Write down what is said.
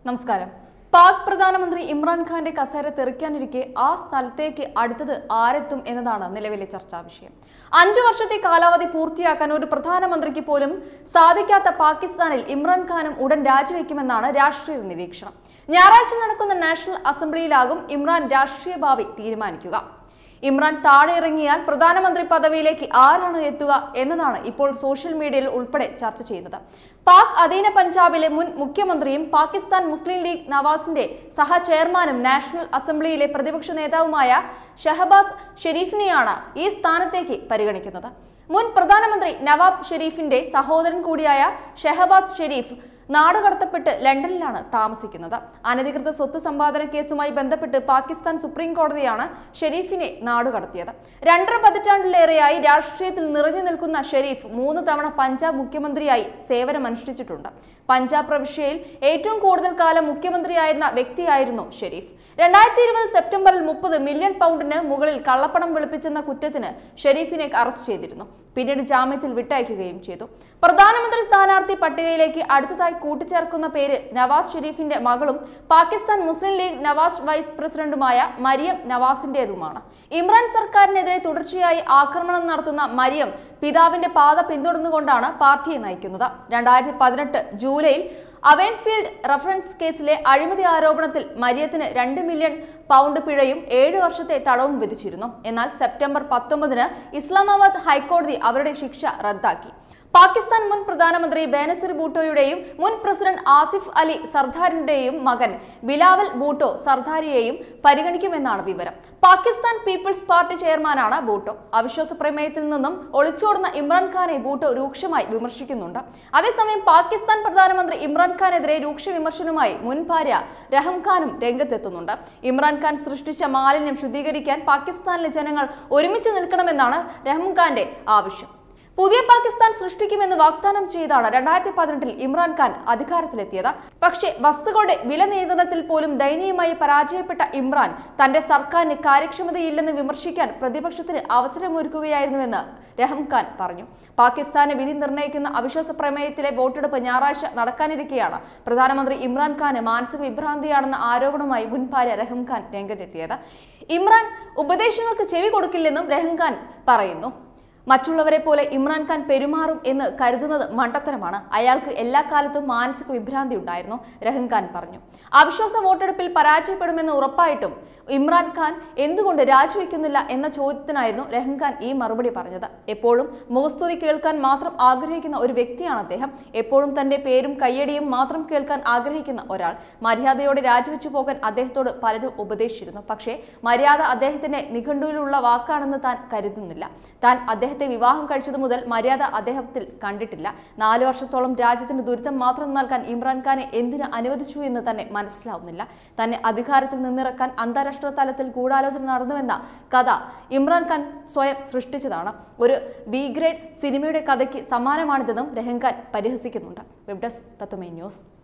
നമസ്കാരം പാക് പ്രധാനമന്ത്രി ഇമ്രാൻഖാന്റെ കസേര തെറിക്കാനിരിക്കെ ആ സ്ഥലത്തേക്ക് അടുത്തത് ആരെത്തും എന്നതാണ് നിലവിലെ ചർച്ചാ വിഷയം അഞ്ചു വർഷത്തെ കാലാവധി പൂർത്തിയാക്കാൻ ഒരു പ്രധാനമന്ത്രിക്ക് പോലും സാധിക്കാത്ത പാകിസ്ഥാനിൽ ഇമ്രാൻഖാനും ഉടൻ രാജിവെക്കുമെന്നാണ് രാഷ്ട്രീയ നിരീക്ഷണം ഞായറാഴ്ച നടക്കുന്ന നാഷണൽ അസംബ്ലിയിലാകും ഇമ്രാൻ രാഷ്ട്രീയ ഭാവി തീരുമാനിക്കുക ഇമ്രാൻ താഴെ ഇറങ്ങിയാൽ പ്രധാനമന്ത്രി പദവിയിലേക്ക് ആരാണ് എത്തുക എന്നതാണ് ഇപ്പോൾ സോഷ്യൽ മീഡിയയിൽ ഉൾപ്പെടെ ചർച്ച ചെയ്യുന്നത് പാക് അധീന പഞ്ചാബിലെ മുൻ മുഖ്യമന്ത്രിയും പാകിസ്ഥാൻ മുസ്ലിം ലീഗ് നവാസിന്റെ സഹ ചെയർമാനും നാഷണൽ അസംബ്ലിയിലെ പ്രതിപക്ഷ നേതാവുമായ ഷഹബാസ് ഷെരീഫിനെയാണ് ഈ സ്ഥാനത്തേക്ക് പരിഗണിക്കുന്നത് മുൻ പ്രധാനമന്ത്രി നവാബ് ഷെരീഫിന്റെ സഹോദരൻ കൂടിയായ ഷെഹബാസ് ഷെരീഫ് നാടുകടത്തപ്പെട്ട് ലണ്ടനിലാണ് താമസിക്കുന്നത് അനധികൃത സ്വത്ത് സമ്പാദന കേസുമായി ബന്ധപ്പെട്ട് പാകിസ്ഥാൻ സുപ്രീം കോടതിയാണ് ഷെരീഫിനെ നാടുകടത്തിയത് രണ്ടര പതിറ്റാണ്ടിലേറെയായി രാഷ്ട്രീയത്തിൽ നിറഞ്ഞു നിൽക്കുന്ന ഷെരീഫ് മൂന്ന് തവണ പഞ്ചാബ് മുഖ്യമന്ത്രിയായി സേവനമനുഷ്ഠിച്ചിട്ടുണ്ട് പഞ്ചാബ് പ്രവിശ്യയിൽ ഏറ്റവും കൂടുതൽ കാലം മുഖ്യമന്ത്രിയായിരുന്ന വ്യക്തിയായിരുന്നു ഷെരീഫ് രണ്ടായിരത്തി ഇരുപത് സെപ്റ്റംബറിൽ മുപ്പത് മില്യൺ പൗണ്ടിന് മുകളിൽ കള്ളപ്പണം വെളുപ്പിച്ചെന്ന കുറ്റത്തിന് ഷെരീഫിനെ അറസ്റ്റ് ചെയ്തിരുന്നു പിന്നീട് ജാമ്യത്തിൽ വിട്ടയക്കുകയും ചെയ്തു പ്രധാനമന്ത്രി സ്ഥാനാർത്ഥി പട്ടികയിലേക്ക് അടുത്തതായി കൂട്ടിച്ചേർക്കുന്ന പേര് നവാസ് ഷെരീഫിന്റെ മകളും പാകിസ്ഥാൻ മുസ്ലിം ലീഗ് നവാസ് വൈസ് പ്രസിഡന്റുമായ മരിയം നവാസിന്റേതുമാണ് ഇമ്രാൻ സർക്കാരിനെതിരെ തുടർച്ചയായി ആക്രമണം നടത്തുന്ന മരിയം പിതാവിന്റെ പാത പിന്തുടർന്നുകൊണ്ടാണ് പാർട്ടിയെ നയിക്കുന്നത് രണ്ടായിരത്തി പതിനെട്ട് ജൂലൈയിൽ അവൻഫീൽഡ് റഫറൻസ് കേസിലെ അഴിമതി ആരോപണത്തിൽ മരിയത്തിന് രണ്ട് മില്യൺ പൗണ്ട് പിഴയും ഏഴ് വർഷത്തെ തടവും വിധിച്ചിരുന്നു എന്നാൽ സെപ്റ്റംബർ പത്തൊമ്പതിന് ഇസ്ലാമാബാദ് ഹൈക്കോടതി അവരുടെ ശിക്ഷ റദ്ദാക്കി പാകിസ്ഥാൻ മുൻ പ്രധാനമന്ത്രി ബേനസിർ ഭൂട്ടോയുടെയും മുൻ പ്രസിഡന്റ് ആസിഫ് അലി സർദാറിന്റെയും മകൻ ബിലാവൽ ഭൂട്ടോ സർദാരിയെയും പരിഗണിക്കുമെന്നാണ് വിവരം പാകിസ്ഥാൻ പീപ്പിൾസ് പാർട്ടി ചെയർമാനാണ് ഭൂട്ടോ അവിശ്വാസ പ്രമേയത്തിൽ നിന്നും ഒളിച്ചോടുന്ന ഇമ്രാൻഖാനെ ഭൂട്ടോ രൂക്ഷമായി വിമർശിക്കുന്നുണ്ട് അതേസമയം പാകിസ്ഥാൻ പ്രധാനമന്ത്രി ഇമ്രാൻഖാനെതിരെ രൂക്ഷ വിമർശനവുമായി മുൻ ഭാര്യ രഹം ഖാനും രംഗത്തെത്തുന്നുണ്ട് ഇമ്രാൻഖാൻ സൃഷ്ടിച്ച മാലിന്യം ശുദ്ധീകരിക്കാൻ പാകിസ്ഥാനിലെ ജനങ്ങൾ ഒരുമിച്ച് നിൽക്കണമെന്നാണ് രഹം ഖാന്റെ ആവശ്യം പുതിയ പാകിസ്ഥാൻ സൃഷ്ടിക്കുമെന്ന് വാഗ്ദാനം ചെയ്താണ് രണ്ടായിരത്തി പതിനെട്ടിൽ ഇമ്രാൻഖാൻ അധികാരത്തിലെത്തിയത് പക്ഷേ വസ്തുക്കളുടെ വില നിയന്ത്രണത്തിൽ പോലും ദയനീയമായി പരാജയപ്പെട്ട ഇമ്രാൻ തന്റെ സർക്കാരിന് കാര്യക്ഷമതയില്ലെന്ന് വിമർശിക്കാൻ പ്രതിപക്ഷത്തിന് അവസരമൊരുക്കുകയായിരുന്നുവെന്ന് രഹം ഖാൻ പറഞ്ഞു പാകിസ്ഥാന് വിധി നിർണ്ണയിക്കുന്ന അവിശ്വാസ പ്രമേയത്തിലെ വോട്ടെടുപ്പ് ഞായറാഴ്ച നടക്കാനിരിക്കെയാണ് പ്രധാനമന്ത്രി ഇമ്രാൻഖാന് മാനസിക വിഭ്രാന്തിയാണെന്ന ആരോപണവുമായി മുൻ ഭാര്യ റഹം ഖാൻ രംഗത്തെത്തിയത് ഇമ്രാൻ ഉപദേശങ്ങൾക്ക് ചെവി കൊടുക്കില്ലെന്നും റഹം ഖാൻ പറയുന്നു മറ്റുള്ളവരെ പോലെ ഇമ്രാൻഖാൻ പെരുമാറും എന്ന് കരുതുന്നത് മണ്ടത്തരമാണ് അയാൾക്ക് എല്ലാ കാലത്തും മാനസിക വിഭ്രാന്തി ഉണ്ടായിരുന്നു രഹൻഖാൻ പറഞ്ഞു അവിശ്വാസ വോട്ടെടുപ്പിൽ പരാജയപ്പെടുമെന്ന് ഉറപ്പായിട്ടും ഇമ്രാൻഖാൻ എന്തുകൊണ്ട് രാജിവെക്കുന്നില്ല എന്ന ചോദ്യത്തിനായിരുന്നു രഹൻഖാൻ ഈ മറുപടി പറഞ്ഞത് എപ്പോഴും മുഖസ്തുതി കേൾക്കാൻ മാത്രം ആഗ്രഹിക്കുന്ന ഒരു വ്യക്തിയാണ് അദ്ദേഹം എപ്പോഴും തന്റെ പേരും കയ്യടിയും മാത്രം കേൾക്കാൻ ആഗ്രഹിക്കുന്ന ഒരാൾ മര്യാദയോടെ രാജിവെച്ചു പോകാൻ അദ്ദേഹത്തോട് പലരും ഉപദേശിച്ചിരുന്നു പക്ഷേ മര്യാദ അദ്ദേഹത്തിന്റെ നിഘണ്ടുവിലുള്ള വാക്കാണെന്ന് താൻ കരുതുന്നില്ല താൻ അദ്ദേഹത്തെ വിവാഹം കഴിച്ചത് മുതൽ മര്യാദ അദ്ദേഹത്തിൽ കണ്ടിട്ടില്ല നാലു വർഷത്തോളം രാജ്യത്തിന് ദുരിതം മാത്രം നൽകാൻ ഇമ്രാൻഖാനെ എന്തിന് അനുവദിച്ചു എന്ന് തന്നെ മനസ്സിലാവുന്നില്ല തന്നെ അധികാരത്തിൽ നിന്നിറക്കാൻ അന്താരാഷ്ട്ര തലത്തിൽ ഗൂഢാലോചന നടന്നുവെന്ന കഥ ഇമ്രാൻഖാൻ സ്വയം സൃഷ്ടിച്ചതാണ് ഒരു ബി ഗ്രേഡ് സിനിമയുടെ കഥയ്ക്ക് സമാനമാണിതെന്നും രഹൻഖാൻ പരിഹസിക്കുന്നുണ്ട് വെബ് ഡെസ്ക് തത്വമേ ന്യൂസ്